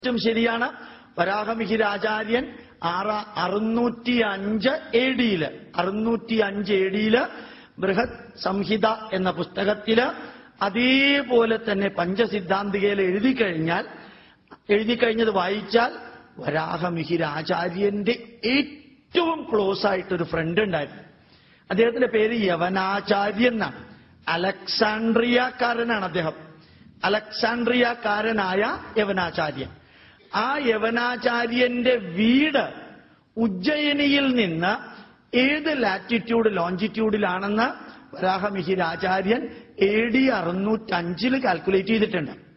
ും ശരിയാണ് വരാഹമിഹിരാചാര്യൻ ആറ അറുന്നൂറ്റി അഞ്ച് എ ഡിയില് അറുന്നൂറ്റി അഞ്ച് എ ഡിയില് ബൃഹത് സംഹിത എന്ന പുസ്തകത്തില് അതേപോലെ തന്നെ പഞ്ചസിദ്ധാന്തികയിൽ എഴുതി കഴിഞ്ഞാൽ എഴുതി കഴിഞ്ഞത് വായിച്ചാൽ വരാഹമിഹിരാചാര്യന്റെ ഏറ്റവും ക്ലോസ് ആയിട്ടൊരു ഫ്രണ്ട് ഉണ്ടായിരുന്നു അദ്ദേഹത്തിന്റെ പേര് യവനാചാര്യൻ എന്നാണ് അലക്സാണ്ട്രിയക്കാരനാണ് അദ്ദേഹം അലക്സാണ്ട്രിയക്കാരനായ യവനാചാര്യൻ ആ യവനാചാര്യന്റെ വീട് ഉജ്ജയിനിയിൽ നിന്ന് ഏത് ലാറ്റിറ്റ്യൂഡ് ലോഞ്ചിറ്റ്യൂഡിലാണെന്ന് വരാഹമിഹിരാചാര്യൻ എ ഡി അറുന്നൂറ്റഞ്ചില് കാൽക്കുലേറ്റ് ചെയ്തിട്ടുണ്ട്